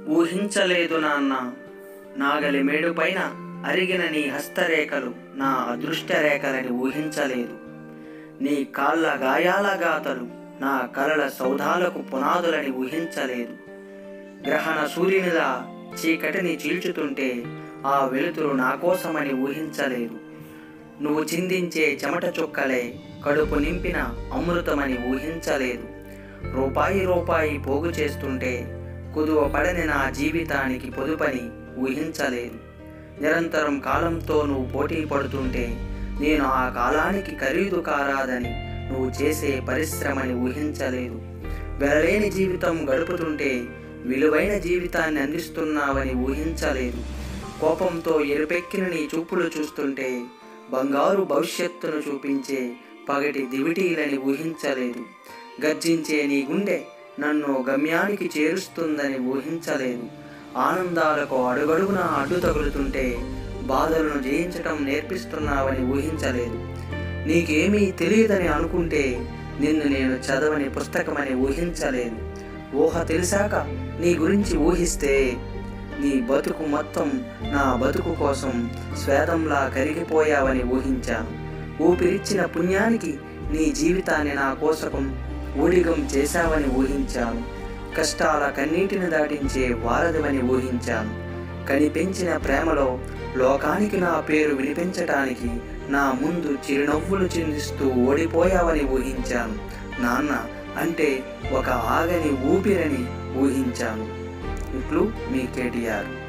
ఊహించలేదు నాన్న నాగలి మేడుపైన అరిగిన నీ హస్తరేఖలు నా అదృష్ట రేఖలని ఊహించలేదు నీ కాళ్ళ గాయాల గాథలు నా కలల సౌధాలకు పునాదులని ఊహించలేదు గ్రహణ సూర్యునిలా చీకటిని చీల్చుతుంటే ఆ వెలుతురు నా కోసమని ఊహించలేదు నువ్వు చిందించే చెమట చుక్కలే కడుపు నింపిన అమృతమని ఊహించలేదు రూపాయి రూపాయి పోగు చేస్తుంటే కుదువ పడని నా జీవితానికి పొదుపని ఊహించలేదు నిరంతరం కాలంతో నువ్వు పోటీ పడుతుంటే నేను ఆ కాలానికి ఖరీదు కారాదని నువ్వు చేసే పరిశ్రమని ఊహించలేదు వెలలేని జీవితం గడుపుతుంటే విలువైన జీవితాన్ని అందిస్తున్నావని ఊహించలేదు కోపంతో ఎరుపెక్కిన నీ చూపులు చూస్తుంటే బంగారు భవిష్యత్తును చూపించే పగటి దివిటీలని ఊహించలేదు గర్జించే నీ గుండె నన్ను గమ్యానికి చేరుస్తుందని ఊహించలేదు ఆనందాలకు అడుగడుగున అడ్డు తగులుతుంటే బాధలను జయించటం నేర్పిస్తున్నావని ఊహించలేదు నీకేమీ తెలియదని అనుకుంటే నిన్ను నేను చదవని పుస్తకమని ఊహించలేదు ఊహ తెలిసాక నీ గురించి ఊహిస్తే నీ బతుకు మొత్తం నా బతుకు కోసం స్వేదంలా కరిగిపోయావని ఊహించాను ఊపిరిచ్చిన పుణ్యానికి నీ జీవితాన్ని నా కోసకం ఊడిగం చేశావని ఊహించాను కష్టాల కన్నీటిని దాటించే వారధివని ఊహించాను కనిపించిన ప్రేమలో లోకానికి నా పేరు వినిపించటానికి నా ముందు చిరునవ్వులు చిందిస్తూ ఓడిపోయావని ఊహించాను నాన్న అంటే ఒక ఆగని ఊపిరని ఊహించాను ఇట్లు మీ కేటీఆర్